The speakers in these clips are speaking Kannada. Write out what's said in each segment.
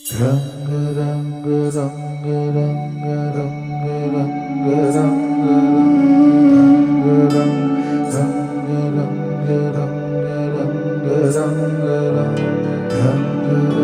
रंग रंग रंग रंग रंग रंग रंग रंग रंग रंग रंग रंग रंग रंग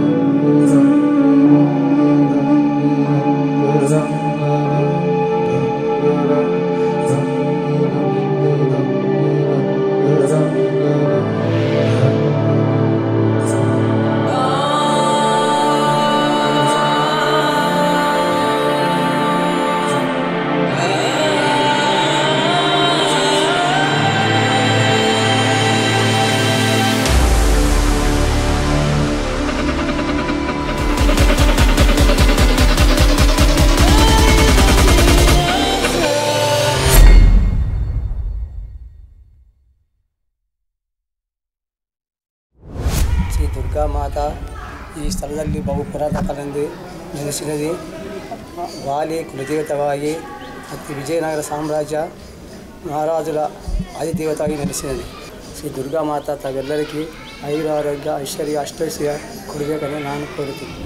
ಶ್ರೀ ದುರ್ಗಾ ಮಾತಾ ಈ ಸ್ಥಳದಲ್ಲಿ ಬಹು ಪುರಾತನ ಕಾಲದಿಂದ ನೆಲೆಸಿದೆ ವಾಲಿ ಕುಲದೇವತವಾಗಿ ಮತ್ತು ವಿಜಯನಗರ ಸಾಮ್ರಾಜ್ಯ ಮಹಾರಾಜರ ಆದಿದೇವತೆಯಾಗಿ ನೆಲೆಸಿದೆ ಶ್ರೀ ದುರ್ಗಾ ಮಾತಾ ತಾವೆಲ್ಲರಿಗೂ ಆಯುರ ಆರೋಗ್ಯ ಐಶ್ವರ್ಯ ಅಷ್ಟೈಶ್ವರ್ಯ ಕೊಡಬೇಕಂತ ನಾನು ಕೋರುತ್ತೇನೆ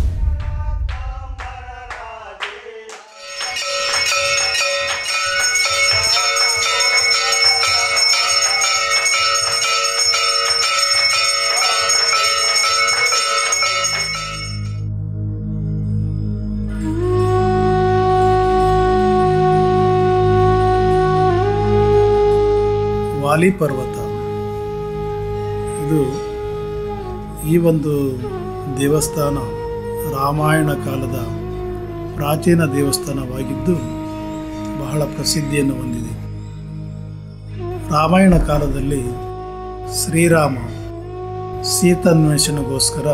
ವಾಲಿ ಪರ್ವತ ಇದು ಈ ಒಂದು ದೇವಸ್ಥಾನ ರಾಮಾಯಣ ಕಾಲದ ಪ್ರಾಚೀನ ದೇವಸ್ಥಾನವಾಗಿದ್ದು ಬಹಳ ಪ್ರಸಿದ್ಧಿಯನ್ನು ಹೊಂದಿದೆ ರಾಮಾಯಣ ಕಾಲದಲ್ಲಿ ಶ್ರೀರಾಮ ಸೀತಾನ್ವೇಷಣೆಗೋಸ್ಕರ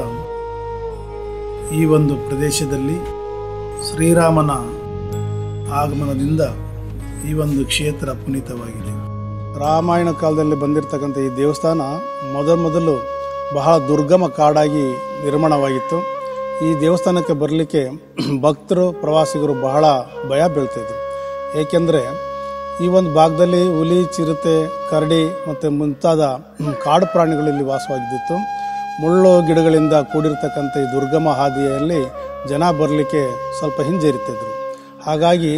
ಈ ಒಂದು ಪ್ರದೇಶದಲ್ಲಿ ಶ್ರೀರಾಮನ ಆಗಮನದಿಂದ ಈ ಒಂದು ಕ್ಷೇತ್ರ ಪುನೀತವಾಗಿದೆ ರಾಮಾಯಣ ಕಾಲದಲ್ಲಿ ಬಂದಿರತಕ್ಕಂಥ ಈ ದೇವಸ್ಥಾನ ಮೊದಲು ಮೊದಲು ಬಹಳ ದುರ್ಗಮ ಕಾಡಾಗಿ ನಿರ್ಮಾಣವಾಗಿತ್ತು ಈ ದೇವಸ್ಥಾನಕ್ಕೆ ಬರಲಿಕ್ಕೆ ಭಕ್ತರು ಪ್ರವಾಸಿಗರು ಬಹಳ ಭಯ ಬೀಳ್ತಿದ್ರು ಏಕೆಂದರೆ ಈ ಒಂದು ಭಾಗದಲ್ಲಿ ಹುಲಿ ಚಿರತೆ ಕರಡಿ ಮತ್ತು ಮುಂತಾದ ಕಾಡು ಪ್ರಾಣಿಗಳು ಇಲ್ಲಿ ವಾಸವಾಗಿದ್ದಿತ್ತು ಮುಳ್ಳು ಗಿಡಗಳಿಂದ ಕೂಡಿರ್ತಕ್ಕಂಥ ಈ ದುರ್ಗಮ ಹಾದಿಯಲ್ಲಿ ಜನ ಬರಲಿಕ್ಕೆ ಸ್ವಲ್ಪ ಹಿಂಜರಿತಿದ್ರು ಹಾಗಾಗಿ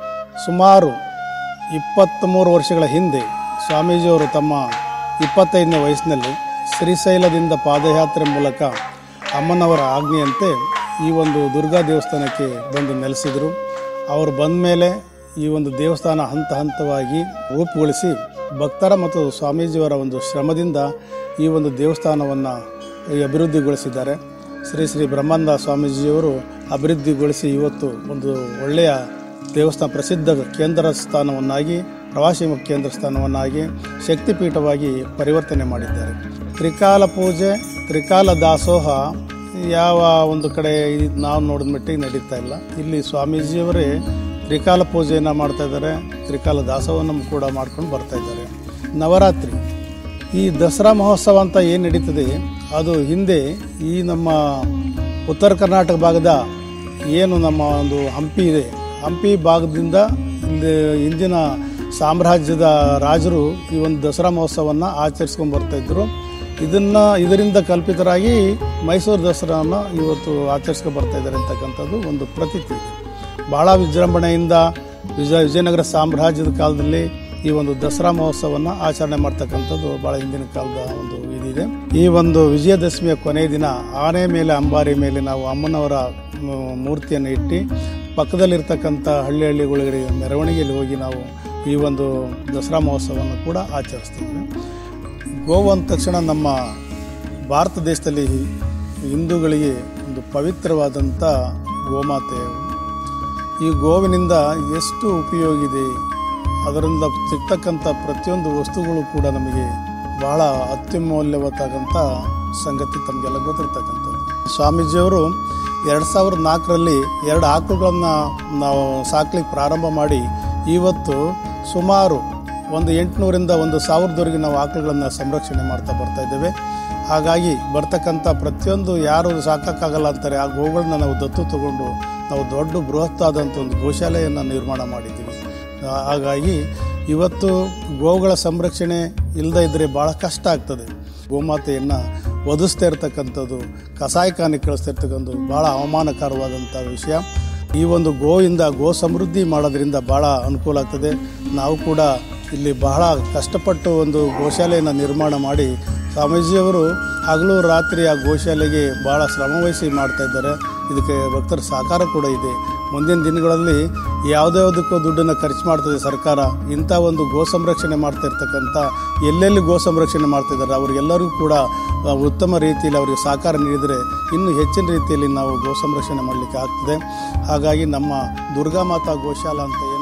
ಸುಮಾರು ಇಪ್ಪತ್ತ್ಮೂರು ವರ್ಷಗಳ ಹಿಂದೆ ಸ್ವಾಮೀಜಿಯವರು ತಮ್ಮ ಇಪ್ಪತ್ತೈದನೇ ವಯಸ್ಸಿನಲ್ಲಿ ಶ್ರೀಶೈಲದಿಂದ ಪಾದಯಾತ್ರೆ ಮೂಲಕ ಅಮ್ಮನವರ ಆಜ್ಞೆಯಂತೆ ಈ ಒಂದು ದುರ್ಗಾ ದೇವಸ್ಥಾನಕ್ಕೆ ಬಂದು ನೆಲೆಸಿದರು ಅವರು ಬಂದ ಮೇಲೆ ಈ ಒಂದು ದೇವಸ್ಥಾನ ಹಂತ ಹಂತವಾಗಿ ರೂಪುಗೊಳಿಸಿ ಭಕ್ತರ ಮತ್ತು ಸ್ವಾಮೀಜಿಯವರ ಒಂದು ಶ್ರಮದಿಂದ ಈ ಒಂದು ದೇವಸ್ಥಾನವನ್ನು ಅಭಿವೃದ್ಧಿಗೊಳಿಸಿದ್ದಾರೆ ಶ್ರೀ ಶ್ರೀ ಬ್ರಹ್ಮಾನಂದ ಸ್ವಾಮೀಜಿಯವರು ಅಭಿವೃದ್ಧಿಗೊಳಿಸಿ ಇವತ್ತು ಒಂದು ಒಳ್ಳೆಯ ದೇವಸ್ಥಾನ ಪ್ರಸಿದ್ಧ ಕೇಂದ್ರ ಸ್ಥಾನವನ್ನಾಗಿ ಪ್ರವಾಸಿ ಕೇಂದ್ರ ಸ್ಥಾನವನ್ನಾಗಿ ಶಕ್ತಿಪೀಠವಾಗಿ ಪರಿವರ್ತನೆ ಮಾಡಿದ್ದಾರೆ ತ್ರಿಕಾಲ ಪೂಜೆ ತ್ರಿಕಾಲ ದಾಸೋಹ ಯಾವ ಒಂದು ಕಡೆ ಈ- ನಾವು ನೋಡಿದ ಮಟ್ಟಿಗೆ ನಡೀತಾ ಇಲ್ಲ ಇಲ್ಲಿ ಸ್ವಾಮೀಜಿಯವರೇ ತ್ರಿಕಾಲ ಪೂಜೆಯನ್ನು ಮಾಡ್ತಾ ಇದ್ದಾರೆ ತ್ರಿಕಾಲ ದಾಸೋಹವನ್ನು ಕೂಡ ಮಾಡ್ಕೊಂಡು ಬರ್ತಾ ಇದ್ದಾರೆ ನವರಾತ್ರಿ ಈ ದಸರಾ ಮಹೋತ್ಸವ ಅಂತ ಏನು ನಡೀತದೆ ಅದು ಹಿಂದೆ ಈ ನಮ್ಮ ಉತ್ತರ ಕರ್ನಾಟಕ ಭಾಗದ ಏನು ನಮ್ಮ ಒಂದು ಹಂಪಿ ಇದೆ ಹಂಪಿ ಭಾಗದಿಂದ ಇಲ್ಲಿ ಇಂದಿನ ಸಾಮ್ರಾಜ್ಯದ ರಾಜರು ಈ ಒಂದು ದಸರಾ ಮಹೋತ್ಸವವನ್ನು ಆಚರಿಸ್ಕೊಂಡು ಬರ್ತಾ ಇದ್ರು ಇದನ್ನು ಇದರಿಂದ ಕಲ್ಪಿತರಾಗಿ ಮೈಸೂರು ದಸರಾನ ಇವತ್ತು ಆಚರಿಸ್ಕೊಂಡು ಬರ್ತಾ ಇದ್ದಾರೆ ಅಂತಕ್ಕಂಥದ್ದು ಒಂದು ಪ್ರತೀತಿ ಇದೆ ಭಾಳ ವಿಜೃಂಭಣೆಯಿಂದ ವಿಜಯ ವಿಜಯನಗರ ಸಾಮ್ರಾಜ್ಯದ ಕಾಲದಲ್ಲಿ ಈ ಒಂದು ದಸರಾ ಮಹೋತ್ಸವವನ್ನು ಆಚರಣೆ ಮಾಡ್ತಕ್ಕಂಥದ್ದು ಭಾಳ ಹಿಂದಿನ ಕಾಲದ ಒಂದು ಇದಿದೆ ಈ ಒಂದು ವಿಜಯದಶಮಿಯ ಕೊನೆಯ ದಿನ ಆನೆ ಮೇಲೆ ಅಂಬಾರಿ ಮೇಲೆ ನಾವು ಅಮ್ಮನವರ ಮ್, ಮೂರ್ತಿಯನ್ನು ಇಟ್ಟು ಪಕ್ಕದಲ್ಲಿರ್ತಕ್ಕಂಥ ಹಳ್ಳಿ ಹಳ್ಳಿಗಳಿಗೆ ಮೆರವಣಿಗೆಯಲ್ಲಿ ಹೋಗಿ ನಾವು ಈ ಒಂದು ದಸರಾ ಮಹೋತ್ಸವವನ್ನು ಕೂಡ ಆಚರಿಸ್ತೀವಿ ಗೋವು ಅಂದ ತಕ್ಷಣ ನಮ್ಮ ಭಾರತ ದೇಶದಲ್ಲಿ ಹಿಂದೂಗಳಿಗೆ ಒಂದು ಪವಿತ್ರವಾದಂಥ ಗೋಮಾತೆ ಈ ಗೋವಿನಿಂದ ಎಷ್ಟು ಉಪಯೋಗ ಇದೆ ಅದರಿಂದ ಸಿಗ್ತಕ್ಕಂಥ ಪ್ರತಿಯೊಂದು ವಸ್ತುಗಳು ಕೂಡ ನಮಗೆ ಬಹಳ ಅತ್ಯಮೂಲ್ಯವಾದಂಥ ಸಂಗತಿ ತಮಗೆಲ್ಲ ಗೊತ್ತಿರ್ತಕ್ಕಂಥದ್ದು ಸ್ವಾಮೀಜಿಯವರು ಎರಡು ಸಾವಿರದ ನಾಲ್ಕರಲ್ಲಿ ಎರಡು ಆಕಳುಗಳನ್ನು ನಾವು ಸಾಕ್ಲಿಕ್ಕೆ ಪ್ರಾರಂಭ ಮಾಡಿ ಇವತ್ತು ಸುಮಾರು ಒಂದು ಎಂಟುನೂರಿಂದ ಒಂದು ಸಾವಿರದವರೆಗೆ ನಾವು ಆಕಳುಗಳನ್ನು ಸಂರಕ್ಷಣೆ ಮಾಡ್ತಾ ಬರ್ತಾ ಇದ್ದೇವೆ ಹಾಗಾಗಿ ಬರ್ತಕ್ಕಂಥ ಪ್ರತಿಯೊಂದು ಯಾರು ಸಾಕೋಕ್ಕಾಗಲ್ಲ ಅಂತಾರೆ ಆ ಗೋಗಳನ್ನ ನಾವು ದತ್ತು ತಗೊಂಡು ನಾವು ದೊಡ್ಡ ಬೃಹತ್ತಾದಂಥ ಒಂದು ಗೋಶಾಲೆಯನ್ನು ನಿರ್ಮಾಣ ಮಾಡಿದ್ದೀವಿ ಆ- ಹಾಗಾಗಿ ಇವತ್ತು ಗೋವುಗಳ ಸಂರಕ್ಷಣೆ ಇಲ್ಲದೇ ಇದ್ದರೆ ಭಾಳ ಕಷ್ಟ ಆಗ್ತದೆ ಗೋಮಾತೆಯನ್ನು ಒದಿಸ್ತಾ ಇರ್ತಕ್ಕಂಥದ್ದು ಕಸಾಯಿಖಾನೆ ಕಳಿಸ್ತಾ ಇರ್ತಕ್ಕಂಥದ್ದು ಭಾಳ ಅವಮಾನಕರವಾದಂಥ ವಿಷಯ ಈ ಒಂದು ಗೋಯಿಂದ ಗೋ ಸಮೃದ್ಧಿ ಮಾಡೋದ್ರಿಂದ ಭಾಳ ಅನುಕೂಲ ಆಗ್ತದೆ ನಾವು ಕೂಡ ಇಲ್ಲಿ ಬಹಳ ಕಷ್ಟಪಟ್ಟು ಒಂದು ಗೋಶಾಲೆಯನ್ನು ನಿರ್ಮಾಣ ಮಾಡಿ ಸ್ವಾಮೀಜಿಯವರು ಹಗಲು ರಾತ್ರಿ ಆ ಗೋಶಾಲೆಗೆ ಭಾಳ ಶ್ರಮವಹಿಸಿ ಮಾಡ್ತಾ ಇದ್ದಾರೆ ಇದಕ್ಕೆ ಭಕ್ತರ ಸಹಕಾರ ಕೂಡ ಇದೆ ಮುಂದಿನ ದಿನಗಳಲ್ಲಿ ಯಾವುದ್ಯಾವುದಕ್ಕೂ ದುಡ್ಡನ್ನು ಖರ್ಚು ಮಾಡ್ತದೆ ಸರ್ಕಾರ ಇಂಥ ಒಂದು ಗೋ ಸಂರಕ್ಷಣೆ ಮಾಡ್ತಾ ಇರ್ತಕ್ಕಂಥ ಎಲ್ಲೆಲ್ಲಿ ಗೋ ಸಂರಕ್ಷಣೆ ಮಾಡ್ತಿದ್ದಾರೆ ಅವರಿಗೆಲ್ಲರಿಗೂ ಕೂಡ ಆ, ಉತ್ತಮ ರೀತಿಯಲ್ಲಿ ಅವರಿಗೆ ಸಹಕಾರ ನೀಡಿದರೆ ಇನ್ನೂ ಹೆಚ್ಚಿನ ರೀತಿಯಲ್ಲಿ ನಾವು ಗೋ ಸಂರಕ್ಷಣೆ ಮಾಡಲಿಕ್ಕೆ ಆಗ್ತದೆ ಹಾಗಾಗಿ ನಮ್ಮ ದುರ್ಗಾ ಮಾತಾ ಗೋಶಾಲಾ ಅಂತ